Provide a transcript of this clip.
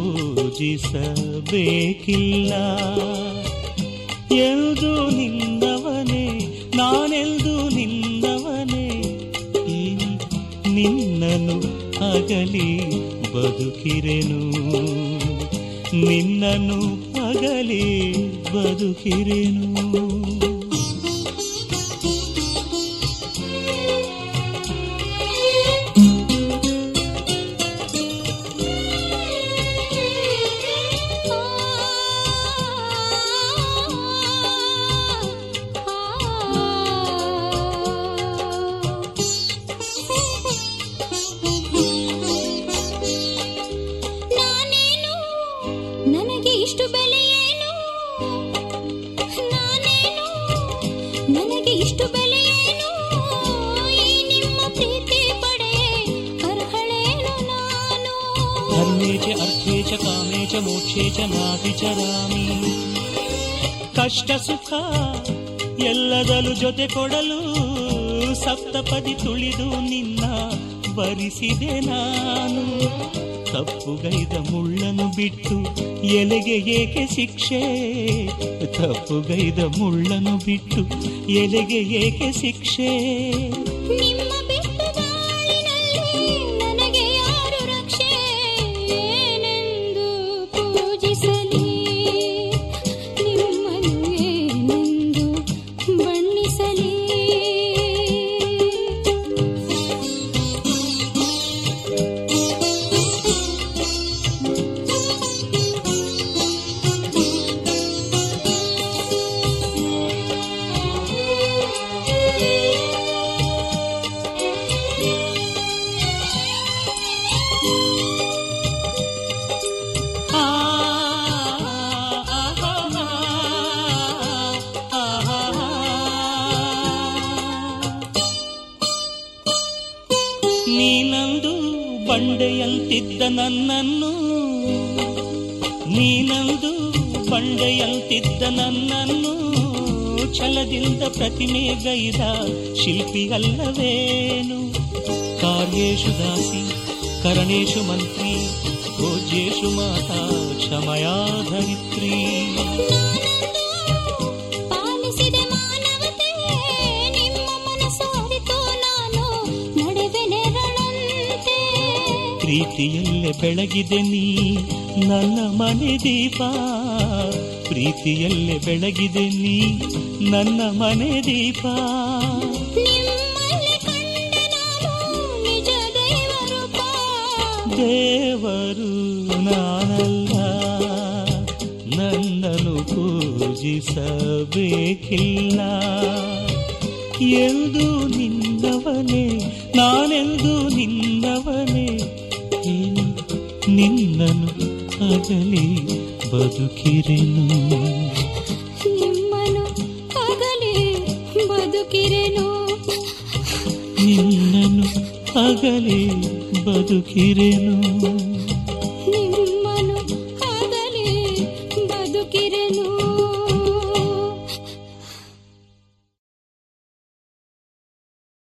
ಪೂಜಿಸಬೇಕಿಲ್ಲ ಎಂದು ನಿನ್ನವನೇ ನಾನೆಂದು ನಿನ್ನವನೇ ಈ ನಿನ್ನನು ಅಗಲಿ ಬದುಕಿರೆನು ನಿನ್ನನು ಅಗಲಿ ಬದುಕಿರೆನು ನಾನೇನು ನನಗೆ ಇಷ್ಟು ಬೆಲೆ ಏನು ನಾನೇನು ನನಗೆ ಇಷ್ಟು ಬೆಲೆ ಏನು ಈ ನಿಮ್ಮ ಪ್ರೀತಿ ಪಡೆ ಅರ್ಹಳೇನು ನಾನು ಧರ್ಮೇ ಚ ಅರ್ಥೇ ಚ ಕಾಮೇ ಚ ಮೋಕ್ಷೇ ಚ ನಾಭಿಚರಾಮಿ ಕಷ್ಟ ಸುಖ ಎಲ್ಲದಲು ಜೊತೆ ಕೊಡಲು ಸಪ್ತಪದಿ ತುಳಿದು ನಿನ್ನ ಬರಿಸಿದೆ ನಾನು ತಪ್ಪುಗೈದ ಮುಳ್ಳನು ಬಿಟ್ಟು ಎಲೆಗೆ ಏಕೆ ಶಿಕ್ಷೆ ತಪ್ಪುಗೈದ ಮುಳ್ಳನು ಬಿಟ್ಟು ಎಲೆಗೆ ಏಕೆ ಶಿಕ್ಷೆ ನಿಮ್ಮ ಬಿಟ್ಟು ಬಾಳಿನಲ್ಲಿ ನನಗೆ ಯಾರು ರಕ್ಷೆ ಏನೆಂದು ಪೂಜಿಸಲಿ ನಿಮ್ಮನ್ನು ಏನೆಂದು ಬಣ್ಣಿಸಲಿ ಆ, ಆ, ಆ, ಆ, ಆ, ನೀನಂದು ಬಂಡೆಯಂತಿದ್ದ ನನ್ನನ್ನು ನೀನಂದು ಬಂಡೆಯಂತಿದ್ದ ನನ್ನನ್ನು ಛಲದಿಂದ ಪ್ರತಿಮೆಗೈದ ಶಿಲ್ಪಿಯಲ್ಲವೇನು ಕಾರ್ಯೇಶು ದಾಸಿ ಕರಣೇಶು ಮಂತ್ರಿ ಭೋಜ್ಯೇಶು ಮಾತಾ ಕ್ಷಮಯಾ ಧರಿತ್ರಿ ಪಾಲಿಸಿದೆ ಮಾನವತೆ ನಿಮ್ಮ ಮನಸ್ಸು ಅರಿತು ನಾನು ನಡೆವೆ ನೆರಳಂತೆ ಪ್ರೀತಿಯಲ್ಲೇ ಬೆಳಗಿದೆ ನೀ ನನ್ನ ಮನೆ ದೀಪ ಪ್ರೀತಿಯಲ್ಲೇ ಬೆಳಗಿದೆ ನೀ ನನ್ನ ಮನೆ ದೀಪ ನಿಮ್ಮಲ್ಲಿ ಕಂಡೆ ನಾನು ನಿಜ ದೈವ ರೂಪ ದೇವರು ನಾನಲ್ಲ ನನ್ನನ್ನು ಪೂಜಿಸಬೇಕಿಲ್ಲ ಎಂದು ನಿನ್ನವನೇ ನಾನೆಂದು ನಿನ್ನವನೇ ಏನು ನಿನ್ನನು ಅಗಲಿ ಬದುಕಿರೆನು ನಿಮ್ಮನು ಅಗಲಿ ಬದುಕಿರೆನು ನಿನ್ನನು ಅಗಲಿ ಬದುಕಿರೆನು ನಿಮ್ಮನು ಅಗಲಿ ಬದುಕಿರೆನು